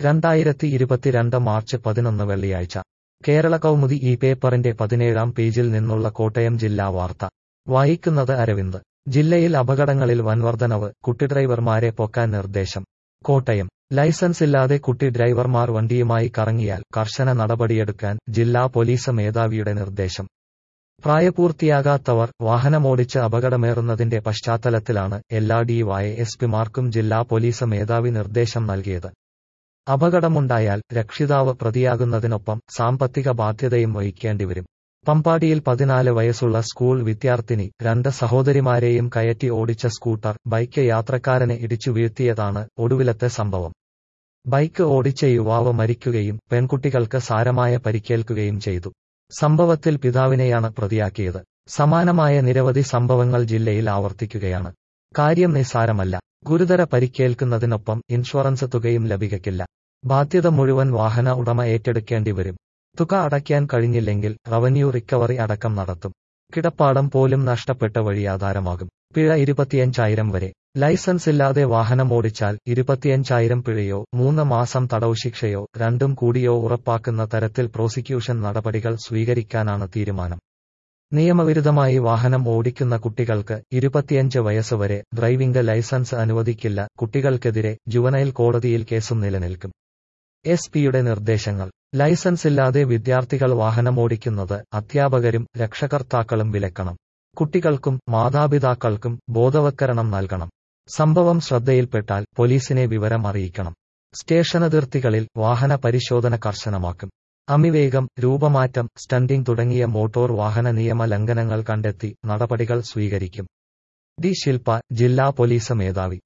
രണ്ടായിരത്തി ഇരുപത്തിരണ്ട് മാർച്ച് പതിനൊന്ന് വെള്ളിയാഴ്ച കേരള കൗമുദി ഈ പേപ്പറിന്റെ പതിനേഴാം പേജിൽ നിന്നുള്ള കോട്ടയം ജില്ലാ വാർത്ത വായിക്കുന്നത് അരവിന്ദ് ജില്ലയിൽ അപകടങ്ങളിൽ വൻവർധനവ് കുട്ടി ഡ്രൈവർമാരെ പൊക്കാൻ നിർദ്ദേശം കോട്ടയം ലൈസൻസ് ഇല്ലാതെ കുട്ടി ഡ്രൈവർമാർ വണ്ടിയുമായി കറങ്ങിയാൽ കർശന നടപടിയെടുക്കാൻ ജില്ലാ പോലീസ് മേധാവിയുടെ നിർദ്ദേശം പ്രായപൂർത്തിയാകാത്തവർ വാഹനമോടിച്ച് അപകടമേറുന്നതിന്റെ പശ്ചാത്തലത്തിലാണ് എല്ലാ ഡിവൈ എസ് പിമാർക്കും ജില്ലാ പോലീസ് മേധാവി നിർദ്ദേശം നൽകിയത് അപകടമുണ്ടായാൽ രക്ഷിതാവ് പ്രതിയാകുന്നതിനൊപ്പം സാമ്പത്തിക ബാധ്യതയും വഹിക്കേണ്ടിവരും പമ്പാടിയിൽ പതിനാല് വയസ്സുള്ള സ്കൂൾ വിദ്യാർത്ഥിനി രണ്ട് സഹോദരിമാരെയും കയറ്റി ഓടിച്ച സ്കൂട്ടർ ബൈക്ക് യാത്രക്കാരനെ ഇടിച്ചു വീഴ്ത്തിയതാണ് ഒടുവിലത്തെ സംഭവം ബൈക്ക് ഓടിച്ച യുവാവ് മരിക്കുകയും പെൺകുട്ടികൾക്ക് സാരമായ പരിക്കേൽക്കുകയും ചെയ്തു സംഭവത്തിൽ പിതാവിനെയാണ് പ്രതിയാക്കിയത് സമാനമായ നിരവധി സംഭവങ്ങൾ ജില്ലയിൽ ആവർത്തിക്കുകയാണ് കാര്യം നിസ്സാരമല്ല ഗുരുതര പരിക്കേൽക്കുന്നതിനൊപ്പം ഇൻഷുറൻസ് തുകയും ലഭിക്കില്ല ബാധ്യത മുഴുവൻ വാഹന ഉടമ ഏറ്റെടുക്കേണ്ടി വരും തുക അടയ്ക്കാൻ കഴിഞ്ഞില്ലെങ്കിൽ റവന്യൂ റിക്കവറി അടക്കം നടത്തും കിടപ്പാടം പോലും നഷ്ടപ്പെട്ട വഴിയാധാരമാകും പിഴ ഇരുപത്തിയഞ്ചായിരം വരെ ലൈസൻസ് ഇല്ലാതെ വാഹനം ഓടിച്ചാൽ ഇരുപത്തിയഞ്ചായിരം പിഴയോ മൂന്ന് മാസം തടവ് ശിക്ഷയോ രണ്ടും കൂടിയോ ഉറപ്പാക്കുന്ന തരത്തിൽ പ്രോസിക്യൂഷൻ നടപടികൾ സ്വീകരിക്കാനാണ് തീരുമാനം നിയമവിരുദ്ധമായി വാഹനം ഓടിക്കുന്ന കുട്ടികൾക്ക് ഇരുപത്തിയഞ്ച് വയസ്സ് വരെ ഡ്രൈവിംഗ് ലൈസൻസ് അനുവദിക്കില്ല കുട്ടികൾക്കെതിരെ ജുവനൈൽ കോടതിയിൽ കേസും നിലനിൽക്കും എസ് പിയുടെ നിർദ്ദേശങ്ങൾ ലൈസൻസ് ഇല്ലാതെ വിദ്യാർത്ഥികൾ വാഹനമോടിക്കുന്നത് അധ്യാപകരും രക്ഷകർത്താക്കളും വിലക്കണം കുട്ടികൾക്കും മാതാപിതാക്കൾക്കും ബോധവൽക്കരണം നൽകണം സംഭവം ശ്രദ്ധയിൽപ്പെട്ടാൽ പോലീസിനെ വിവരം അറിയിക്കണം സ്റ്റേഷനതിർത്തികളിൽ വാഹന പരിശോധന കർശനമാക്കും അമിവേഗം രൂപമാറ്റം സ്റ്റണ്ടിംഗ് തുടങ്ങിയ മോട്ടോർ വാഹന നിയമ ലംഘനങ്ങൾ കണ്ടെത്തി നടപടികൾ സ്വീകരിക്കും ഡി ശില്പ ജില്ലാ പോലീസ് മേധാവി